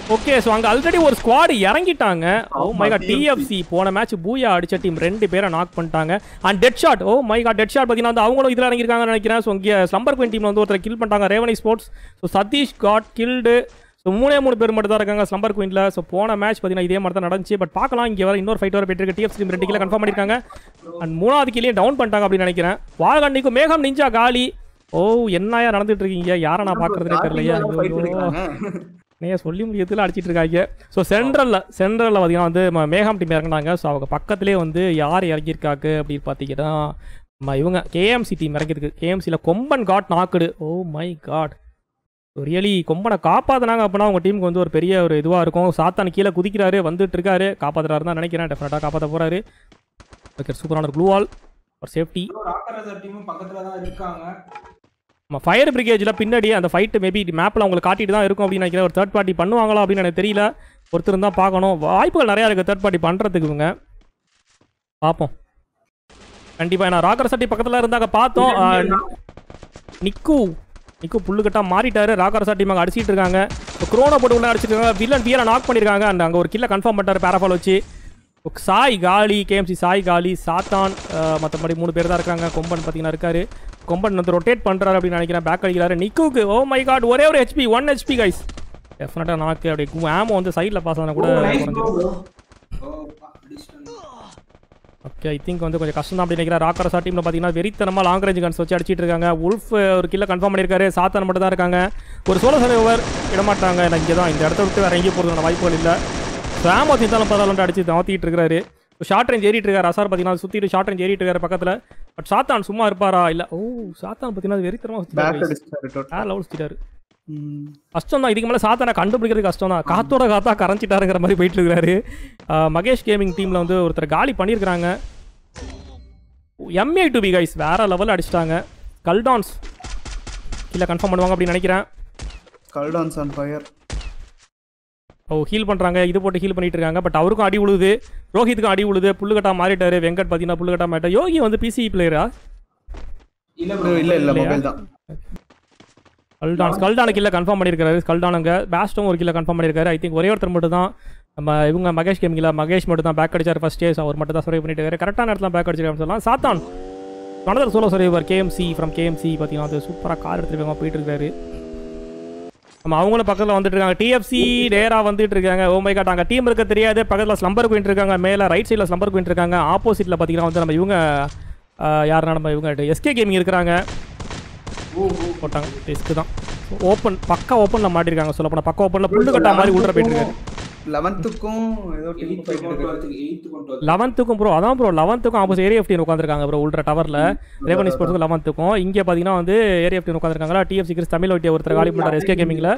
Okay so அங்கே already ஒரு squad இறங்கிட்டாங்க ஓ மை காட் டிஎஃப்சி போன மேட்ச் பூயா அடிச்ச டீம் ரெண்டு பேரை நாக் பண்ணிட்டாங்க and dead shot oh my god dead shot பார்த்தீங்கன்னா வந்து அவங்களும் இதில் இறங்கியிருக்காங்கன்னு நினைக்கிறேன் ஸோ இங்கே ஸ்லம்பர் குயின் டீமில் வந்து ஒருத்தர் கில் பண்ணிட்டாங்க ரேவனி sports so Satish got killed so மூணே மூணு பேர் மட்டும் தான் இருக்காங்க ஸ்லம்பர் குயினில் ஸோ போன மேட்ச் பார்த்தீங்கன்னா இதே மாதிரி தான் நடந்துச்சு பட் பார்க்கலாம் இங்கே வர இன்னொரு ஃபைட் வர போயிட்டு இருக்கு டிஎஃப்சி டீம் ரெண்டு கிலோ கன்ஃபார்ம் பண்ணியிருக்காங்க அண்ட் மூணாவது கீழே டவுன் பண்ணிட்டாங்க அப்படின்னு நினைக்கிறேன் வாகண்டிக்கும் மேகம் நிஞ்சா காலி ஓ என்னையா நடந்துட்டு இருக்கீங்க யாரை நான் பார்க்கறதுனே தெரியலையா போயிட்டு ஐயோ. இருக்காங்க நீங்க சொல்லி முடியத்துல அடிச்சிட்டு இருக்காங்க ஸோ சென்ட்ரலில் சென்ட்ரலில் பார்த்தீங்கன்னா வந்து ம- மேகம் டீம் இறங்குனாங்க ஸோ அவங்க பக்கத்துலேயே வந்து யார் இறங்கியிருக்காங்க அப்படின்னு பார்த்தீங்கன்னா நம்ம இவங்க கேஎம்சி டீம் இறங்கியிருக்கு கேஎம்சியில் Komban got knocked oh my god really கொம்பனை காப்பாற்றினாங்க அப்படின்னா அவங்க டீமுக்கு வந்து ஒரு பெரிய ஒரு இதுவாக இருக்கும் சாத்தான் கீழே குதிக்கிறாரு வந்துட்டு இருக்காரு காப்பாற்றுறாரு தான் நினைக்கிறேன் டெஃபினட்டாக காப்பாற்ற போகிறாரு ஓகே சூப்பரான க்ளூ வால் ஒரு சேஃப்டி ராக்கரசர் டீமும் பக்கத்துல தான் இருக்காங்க நம்ம ஃபயர் பிரிகேஜில் பின்னாடி அந்த ஃபைட்டு மேபி மேப்பில் அவங்களுக்கு காட்டிட்டு தான் இருக்கும் அப்படின்னு நினைக்கிறேன் ஒரு தேர்ட் பார்ட்டி பண்ணுவாங்களா அப்படின்னு எனக்கு தெரியல ஒருத்தர் தான் பார்க்கணும் வாய்ப்புகள் நிறையா இருக்குது தேர்ட் பார்ட்டி பண்ணுறதுக்கு இவங்க பார்ப்போம் கண்டிப்பாக நான் ராக்கர் சட்டி பக்கத்தில் இருந்தாங்க பார்த்தோம் ஆ, நிக்கு நிக்கு புல்லுக்கட்டா மாறிட்டாரு ராக்கர் சட்டி மங்க அடிச்சிட்டு இருக்காங்க குரோனா போட்டு உள்ள அடிச்சிட்டு இருக்காங்க வில்லன் பியரை நாக் பண்ணியிருக்காங்க அண்ட் அங்கே ஒரு கில்ல கன்ஃபார்ம் பண்ணிட்டாரு பேராஃபால் வச்சு சாய் காலி கேஎம்சி சாய் காலி சாத்தான் மற்றபடி மூணு பேர் தான் இருக்காங்க கொம்பன் பார்த்தீங்கன்னா இருக்காரு கொம்பன் வந்து ரொட்டேட் பண்ணுறாரு அப்படின்னு நினைக்கிறேன் பேக் அடிக்கிறாரு நிக்குக்கு ஓ மை காட் ஒரே ஒரு ஹெச்பி ஒன் ஹெச்பி கைஸ் டெஃபினட்டாக நாக்கு அப்படியே ஆமோ வந்து சைடில் பாஸ் ஆனால் கூட குறைஞ்சிரும். ஓகே ஐ திங்க் வந்து கொஞ்சம் கஷ்டம் தான் அப்படி நினைக்கிறேன் ராக்கரசா டீமில் பார்த்தீங்கன்னா வெறித்தனமாக லாங் ரேஞ்ச் கன்ஸ் வச்சு அடிச்சிட்டு இருக்காங்க உல்ஃப் ஒரு கில்ல கன்ஃபார்ம் பண்ணியிருக்காரு சாத்தன் மட்டும் தான் இருக்காங்க ஒரு சோலோ சர்வைவர் விடமாட்டாங்க நான் இங்கே தான் இந்த இடத்த விட்டு வேற எங்கேயும் போகிறதுக்கான வாய்ப்புகள் இல்லை சாமோ சிந்தாலும் பரவாயில்ல அடிச்சு தாத்திட்டு இருக்காரு ஷார்ட் ரேஞ்ச் ஏறிட்டு இருக்காரு அசார் பார்த்தீங்கன்னா சுற்றிட்டு ஷார்ட் ரேஞ்ச் ஏறிட்டு இருக்காரு பக்கத்தில் பட் சாத்தான் சும்மா இருப்பாரா இல்லை ஓ சாத்தான் பார்த்தீங்கன்னா வெறித்தனமாக பேக் சுற்றிட்டாரு அடிச்சிட்டாரு total. வேற லெவல் சுற்றிட்டாரு ம். கஷ்டம் தான் இதுக்கு மேலே சாத்தானை கண்டுபிடிக்கிறது கஷ்டம் தான் காத்தோட காத்தா கரைஞ்சிட்டாருங்கிற மாதிரி போயிட்டு இருக்காரு ஆஹ் மகேஷ் கேமிங் டீமில் வந்து ஒருத்தர் காலி பண்ணியிருக்கிறாங்க எம்ஏ டு பி கைஸ் வேற லெவலில் அடிச்சிட்டாங்க கல்டான்ஸ் இல்லை கன்ஃபார்ம் பண்ணுவாங்க அப்படின்னு நினைக்கிறேன் கல்டான்ஸ் ஆன் ஃபயர் ஓ ஹீல் பண்ணுறாங்க இது போட்டு ஹீல் பண்ணிட்டு இருக்காங்க பட் அவருக்கும் அடி உழுது ரோஹித்துக்கும் அடி உழுது புல்லுக்கட்டா மாறிட்டாரு வெங்கட் பார்த்தீங்கன்னா புல்லுக்கட்டா மாறிட்டா யோகி வந்து பிசி பிளேயரா இல்ல bro. இல்ல இல்ல இல்லையா? மொபைல் தான் கல்டான் கல்டான கில்ல கன்ஃபார்ம் பண்ணியிருக்காரு கல்டானுங்க பேஸ்டும் ஒரு கில்ல கன்ஃபார்ம் பண்ணியிருக்காரு ஐ திங்க் ஒரே ஒருத்தர் மட்டும் தான் நம்ம இவங்க மகேஷ் கேமிங்கில் மகேஷ் மட்டும் தான் பேக் அடிச்சார் ஃபர்ஸ்ட் டேஸ் அவர் மட்டும் தான் சர்வை பண்ணிட்டு இருக்காரு கரெக்டான இடத்துல பேக் அடிச்சிருக்காருன்னு சொல்லலாம் சாத்தான் மனதர் solo survivor KMC from KMC பார்த்தீங்கன்னா அது சூப்பராக கார் எடுத்துருக்காங்க போயிட்டு இருக்காரு நம்ம அவங்களும் பக்கத்தில் வந்துட்டு இருக்காங்க டிஎஃப்சி நேராக வந்துட்டு இருக்காங்க ஓ மை காட் அங்கே டீம் இருக்க தெரியாது பக்கத்தில் ஸ்லம்பர் குயின் இருக்காங்க மேலே ரைட் சைடில் ஸ்லம்பர் குயின் இருக்காங்க ஆப்போசிட்டில் பார்த்தீங்கன்னா வந்து நம்ம இவங்க ஆஹ், யாருன்னா நம்ம இவங்க எஸ்கே கேமிங் இருக்கிறாங்க போட்டாங்க டெஸ்க்கு தான் ஓப்பன் பக்கா ஓப்பனில் மாட்டிருக்காங்க சொல்ல போனால் பக்கா ஓப்பனில் புல்லு கட்டா மாதிரி உள்ள போயிட்டு இருக்காரு லெவன்த்துக்கும் ஏதோ டீம் Eighth போயிட்டு கொண்டு இருக்கு வரதுக்கு, eighth கொண்டு வரதுக்கு. லெவன்த்துக்கும் ப்ரோ அதான் ப்ரோ லெவன்த்துக்கும் ஆப்போசிட் ஏரியா எஃப்டின் உட்காந்துருக்காங்க ப்ரோ உள்ள டவரில் ரேவன் ஸ்போர்ட்ஸுக்கு லெவன்த்துக்கும் இங்கே பார்த்தீங்கன்னா வந்து ஏரியா எஃப்டின் உட்காந்துருக்காங்களா டிஎஃப்சி கிறிஸ் தமிழ் ஒட்டிய ஒருத்தர் காலி பண்ணுறாரு எஸ்கே கேமிங்கில்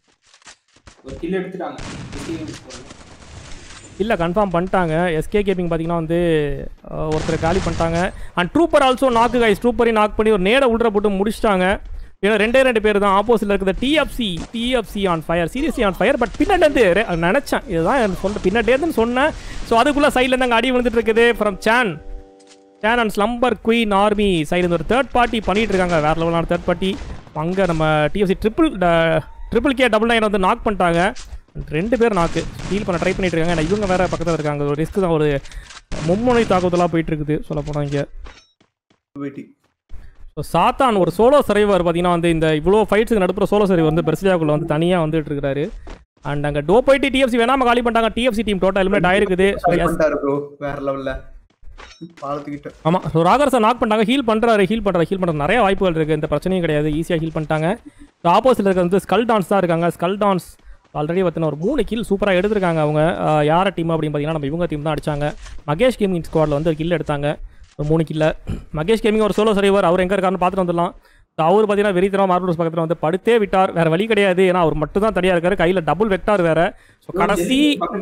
ஒரு kill எடுத்துட்டாங்க. Fifteen போடுங்க. இல்லை கன்ஃபார்ம் பண்ணிட்டாங்க எஸ்கே கேமிங் பார்த்தீங்கன்னா வந்து அஹ், ஒருத்தர் காலி பண்ணிட்டாங்க and trooper also knock guys ட்ரூப்பரையும் நாக் பண்ணி ஒரு நேட உள்ள போட்டு முடிச்சிட்டாங்க ஏன்னா ரெண்டே ரெண்டு பேர் தான் ஆப்போசிட்ல இருக்கிற DFC DFC on fire seriously on fire but பின்னாடி நினச்சேன் இதுதான் எனக்கு சொல்ல பின்னாடியேன்னு சொன்னேன் ஸோ அதுக்குள்ளே சைட்லேருந்து அங்கே அடி விழுந்துட்டு இருக்குது ஃப்ரம் சேன் சேன் and slumber queen army side ஒரு தேர்ட் பார்ட்டி பண்ணிட்டு இருக்காங்க வேற லெவலான தேர்ட் பார்ட்டி அங்கே நம்ம DFC triple triple K double nine வந்து நாக் பண்ணிட்டாங்க ரெண்டு பேர் நாக்கு ஃபீல் பண்ண ட்ரை பண்ணிட்டு இருக்காங்க நான் இவங்க வேற பக்கத்தில் இருக்காங்க ஒரு ரிஸ்க் தான் ஒரு மும்முனை தாக்குதலாக போயிட்டு இருக்குது சொல்ல போனால் இங்கே வெயிட்டி ஸோ சாத்தான் ஒரு சோலோ சர்வைவர் பார்த்தீங்கன்னா வந்து இந்த இவ்வளோ ஃபைட்ஸுக்கு நடுப்புற சோலோ சர்வைவர் வந்து பெர்சிலியாக்குள்ள வந்து தனியாக வந்துட்டு இருக்காரு அண்ட் அங்கே டோபைட்டி டிஎஃப்சி வேணாம காலி பண்ணிட்டாங்க டிஎஃப்சி டீம் டோட்டல் எலிமினேட் ஆயிருக்குது ஸோ ட்ரை பண்ணிட்டாரு ப்ரோ வேற லெவல்ல பாலத்துக்கிட்ட ஆமாம் ஸோ ராகர் சார் நாக் பண்ணிட்டாங்க ஹீல் பண்ணுறாரு ஹீல் பண்ணுறாரு ஹீல் பண்ணுற நிறைய வாய்ப்புகள் இருக்குது இந்த பிரச்சனையும் கிடையாது ஈஸியாக ஹீல் பண்ணிட்டாங்க ஸோ ஆப்போசிட்டில் இருக்க வந்து ஸ்கல் டான்ஸ் தான் இருக்காங்க ஸ்கல் டான்ஸ் ஆல்ரெடி பார்த்தீங்கன்னா ஒரு மூணு கில் சூப்பராக எடுத்திருக்காங்க அவங்க ஆஹ் யார டீம் அப்படின்னு பார்த்தீங்கன்னா நம்ம இவங்க டீம் தான் அடிச்சாங்க மகேஷ் கேமிங் ஸ்குவாடில் வந்து ஒரு கில் எடுத்தாங்க ஒரு மூணு கில்ல மகேஷ் கேமிங் ஒரு சோலோ சர்வர் அவர் எங்கே இருக்காருன்னு பார்த்துட்டு வந்துடலாம் ஸோ அவர் பார்த்தீங்கன்னா வெறித்தனம் மார்பல்ஸ் பக்கத்தில் வந்து படுத்தே விட்டார் வேறு வழி கிடையாது ஏன்னா அவர் மட்டும் தான் தனியாக இருக்காரு கையில் டபுள் வெக்டார் வேறு ஸோ கடைசி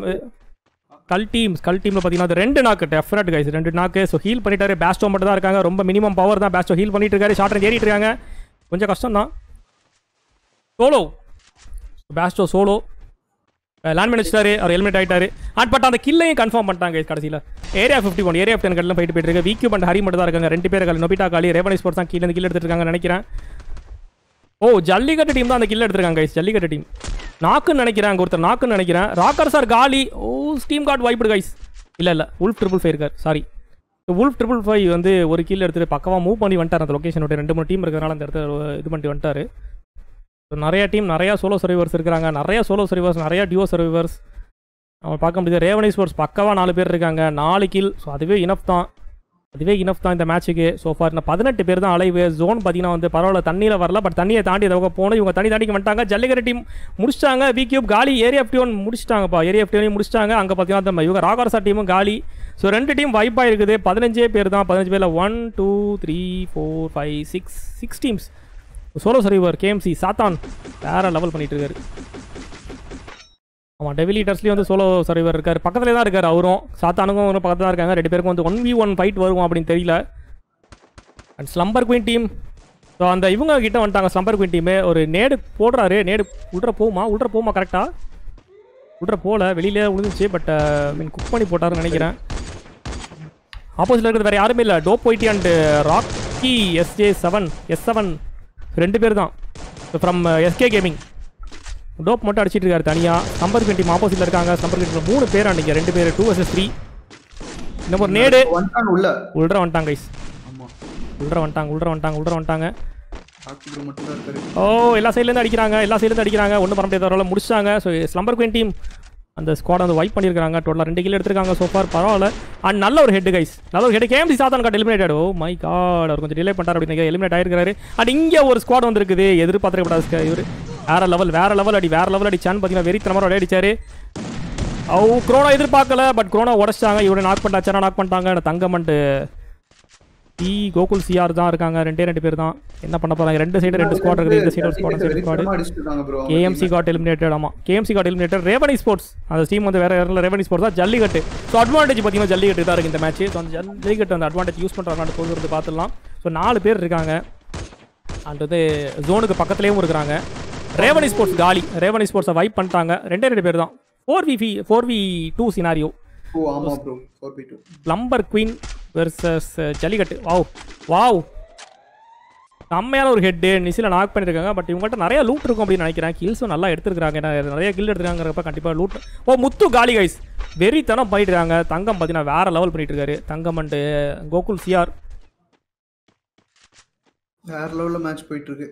கல் டீம் கல் டீமில் பார்த்தீங்கன்னா அது ரெண்டு நாக்கு டெஃபினட் கைஸ் ரெண்டு நாக்கு ஸோ ஹீல் பண்ணிட்டாரு பேஸ்டோ மட்டும் தான் இருக்காங்க ரொம்ப மினிமம் பவர் தான் பேஸ்டோ ஹீல் பண்ணிட்டு இருக்காரு ஷார்ட் ரேஞ்ச் ஏறிட்டு இருக்காங்க கொஞ்சம் கஷ்டம் தான் சோலோ பேஸ்டோ சோலோ லேண்ட் பண்ணிச்சிட்டாரு அவர் ஹெல்மெட் ஆயிட்டாரு அண்ட் பட் அந்த கில்லையும் கன்ஃபார்ம் பண்ணிட்டாங்க guys கடைசியில் area fifty one area fifty கட்டில் போயிட்டு போயிட்டு இருக்கு விக்யூ அண்ட் ஹரி மட்டும் தான் இருக்காங்க ரெண்டு பேர் காலி நொபிட்டா காலி ரேவனி ஸ்போர்ட்ஸ் தான் கீழே இருந்து கில் எடுத்துட்டு இருக்காங்க நினைக்கிறேன் ஓ ஜல்லிக்கட்டு டீம் தான் அந்த கில் எடுத்திருக்காங்க guys ஜல்லிக்கட்டு டீம் நாக்குன்னு நினைக்கிறேன் அங்கே ஒருத்தர் நாக்குன்னு நினைக்கிறேன் ராக்கர் சார் காலி ஓ ஸ்டீம் கார்டு வாய்ப்பு கைஸ் இல்லை இல்லை உல்ஃப் ட்ரிபிள் ஃபைவ் இருக்கார் சாரி உல்ஃப் ட்ரிபிள் ஃபைவ் வந்து ஒரு கீழ் எடுத்துட்டு பக்கமாக மூவ் பண்ணி வந்துட்டார் அந்த லொக்கேஷன் விட்டு ரெண்டு மூணு டீம் இருக்கிறனால அந்த இடத்துல இது பண்ணிட்டு வந்துட்டாரு So, நிறைய டீம் நிறையா சோலோ சர்வீவர்ஸ் இருக்கிறாங்க நிறைய சோலோ சர்வீவர்ஸ் நிறைய டியூ சர்வீவர்ஸ் நம்ம பார்க்க முடியுது ரேவனி ஸ்போர்ட்ஸ் பக்கவாக நாலு பேர் இருக்காங்க நாலு கில் ஸோ அதுவே இனஃப் தான் அதுவே இனஃப் தான் இந்த மேட்ச்சுக்கு ஸோ ஃபார் இந்த பதினெட்டு பேர் தான் அலைவு ஜோன் பார்த்தீங்கன்னா வந்து பரவாயில்ல தண்ணியில் வரல பட் தண்ணியை தாண்டி இந்த பக்கம் போனோம் இவங்க தண்ணி தாண்டிக்கு வந்துட்டாங்க ஜல்லிக்கரை டீம் முடிச்சிட்டாங்க வி கியூப் காலி ஏரியா எஃப்டி ஒன் முடிச்சிட்டாங்கப்பா ஏரியா எஃப்டி ஒன் முடிச்சிட்டாங்க அங்கே பார்த்தீங்கன்னா அந்த இவங்க ராகரசா டீமும் காலி ஸோ ரெண்டு டீம் வைப்பாக இருக்குது பதினஞ்சே பேர் தான் பதினஞ்சு பேரில் one two three four five six six teams solo survivor KMC Sathan வேற லெவல் பண்ணிட்டு இருக்காரு ஆமாம் டெவில் ஈட்டர்ஸ்லேயும் வந்து சோலோ சர்வீவர் இருக்கார் பக்கத்துலேயே தான் இருக்கார் அவரும் சாத்தானுக்கும் ஒரு பக்கத்தில் தான் இருக்காங்க ரெண்டு பேருக்கும் வந்து ஒன் வி ஒன் ஃபைட் வரும் அப்படின்னு தெரியல and slumber queen team so அந்த இவங்க கிட்ட வந்துட்டாங்க ஸ்லம்பர் குயின் டீமு ஒரு நேடு போடுறாரு நேடு உள்ற போகுமா உள்ற போகுமா கரெக்டாக உள்ற போகல வெளியிலே விழுந்துச்சு பட் மீன் குக் பண்ணி போட்டாருன்னு நினைக்கிறேன் ஆப்போசிட்டில் இருக்கிறது வேறு யாருமே இல்லை dope whitey and rocky SJ seven S seven ரெண்டு பேர் தான் ஃப்ரம் எஸ்கே கேமிங் டோப் மட்டும் அடிச்சிட்டு இருக்காரு தனியாக நம்பர் டீம் ஆப்போசிட்டில் இருக்காங்க நம்பர் டீம் மூணு பேர் அன்றைக்கி ரெண்டு பேர் டூ வர்சஸ் த்ரீ இன்னும் ஒரு நேடு ஒன்டான் உள்ள உள்ற வந்துட்டாங்க கைஸ் ஆமா உள்ற வந்துட்டாங்க உள்ற வந்துட்டாங்க உள்ற வந்துட்டாங்க டாக்டர் மட்டும் தான் இருக்காரு ஓ எல்லா சைட்லேருந்து அடிக்கிறாங்க எல்லா சைட்லேருந்து அடிக்கிறாங்க ஒன்றும் பண்ண முடியாத வரல முடிச்சாங்க ஸோ ஸ்லம்பர் குயின் டீம் அந்த ஸ்குவாட் வந்து வைப் பண்ணியிருக்காங்க டோட்டலாக ரெண்டு கிலோ எடுத்திருக்காங்க சோஃபார் பரவாயில்ல அண்ட் நல்ல ஒரு ஹெட் கைஸ் நல்ல ஒரு head KMC Sathan got eliminate oh my god அவர் கொஞ்சம் டிலே பண்ணிட்டார் அப்படின்னு எலிமினேட் ஆயிருக்காரு அண்ட் இங்கே ஒரு ஸ்குவாட் வந்திருக்குது எதிர்பார்த்துக்கப்படாது இவர் வேற லெவல் வேற லெவல் அடி வேற லெவல் அடிச்சான்னு பார்த்தீங்கன்னா வெறித்தனமாக விளையாடி அடிச்சாரு ஓ குரோனா எதிர்பார்க்கல பட் குரோனா உடச்சிட்டாங்க இவரை நாக் பண்ணிட்டாச்சா நாக் பண்ணிட்டாங்க தங்கம் அண்ட் டி கோகுல் சிஆர் தான் இருக்காங்க ரெண்டே ரெண்டு பேர் தான் என்ன பண்ண போறாங்க ரெண்டு சைடு ரெண்டு ஸ்குவாட் இருக்குது இந்த சைடு ஒரு ஸ்குவாட் சைடு ஸ்குவாட் அடிச்சிருக்காங்க ப்ரோ கேஎம்சி காட் எலிமினேட்டட் ஆமா கேஎம்சி காட் எலிமினேட்டட் ரேவனி ஸ்போர்ட்ஸ் அந்த டீம் வந்து வேற யாரும் ரேவனி ஸ்போர்ட்ஸ் தான் ஜல்லிக்கட்டு ஸோ அட்வான்டேஜ் பார்த்தீங்கன்னா ஜல்லிக்கட்டு தான் இருக்கு இந்த மேட்ச் ஸோ அந்த ஜல்லிக்கட்டு அந்த அட்வான்டேஜ் யூஸ் பண்ணுறாங்க பொறுத்து பார்த்துடலாம் ஸோ நாலு பேர் இருக்காங்க அண்ட் வந்து ஜோனுக்கு பக்கத்துலேயும் இருக்கிறாங்க ரேவனி ஸ்போர்ட்ஸ் காலி ரேவனி ஸ்போர்ட்ஸை வைப் பண்ணிட்டாங்க ரெண்டே ரெண்டு பேர் தான் ஃபோர் வி ஃபி four V two scenario oh ஆமா bro 4v2 slumber queen versus Jallikattu wow wow செம்மையான ஒரு ஹெட்டு நிசில நாக் பண்ணியிருக்காங்க பட் இவங்கள்ட்ட நிறைய லூட் இருக்கும் அப்படின்னு நினைக்கிறேன் கில்ஸும் நல்லா எடுத்துருக்காங்க ஏன்னா நிறைய கில் எடுத்துருக்காங்கிறப்ப கண்டிப்பாக லூட் ஓ முத்து காலி கைஸ் வெறித்தனம் பண்ணிட்டு இருக்காங்க தங்கம் பார்த்தீங்கன்னா வேற லெவல் பண்ணிட்டு இருக்காரு தங்கம் அண்டு கோகுல் சிஆர் வேற லெவல்ல மேட்ச் போயிட்டு இருக்கு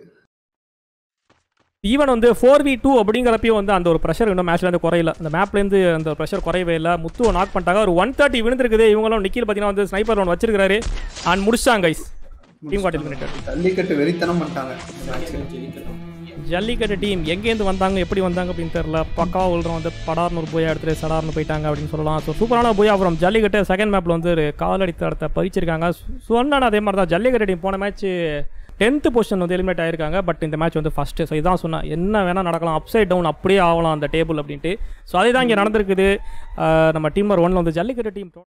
ஈவன் வந்து ஃபோர் வி டூ அப்படிங்கிறப்பயும் வந்து அந்த ஒரு ப்ரெஷர் இன்னும் மேட்ச்ல இருந்து குறையல அந்த மேப்லேருந்து அந்த ப்ரெஷர் குறையவே இல்லை முத்துவை நாக் பண்ணிட்டாங்க ஒரு ஒன் தேர்ட்டி விழுந்திருக்குது இவங்களும் நிக்கில் பார்த்தீங்கன்னா வந்து ஸ்னைப்பர் ஒன் வச்சிருக்காரு அண்ட் முடிச்சாங்க guys team got eliminated Jallikattu வெறித்தனம் பண்ணிட்டாங்க இந்த மேட்ச் ஜெயிக்கிறோம் ஜல்லிக்கட்டு டீம் எங்கேருந்து வந்தாங்க எப்படி வந்தாங்க அப்படின்னு தெரியல பக்காவாக உள்றோம் வந்து படார்னு ஒரு போயா எடுத்துட்டு சடார்னு போயிட்டாங்க அப்படின்னு சொல்லலாம் ஸோ சூப்பரான போயா அப்புறம் ஜல்லிக்கட்டு செகண்ட் மேப்பில் வந்து ஒரு காலடி தடத்தை பறிச்சிருக்காங்க சொன்னா அதே மாதிரி தான் ஜல்லிக்கட்டு டீம் போன மேட்ச் டென்த்து பொசிஷன் வந்து எலிமினேட் ஆயிருக்காங்க பட் இந்த மேட்ச் வந்து ஃபஸ்ட்டு ஸோ இதான் சொன்னேன் என்ன வேணால் நடக்கலாம் அப்சைட் டவுன் அப்படியே ஆகலாம் அந்த டேபிள் அப்படின்ட்டு ஸோ அதே தான் இங்கே நடந்திருக்குது அஹ் நம்ம டீமர் ஒன்ல வந்து ஜல்லிக்கட்டு டீம்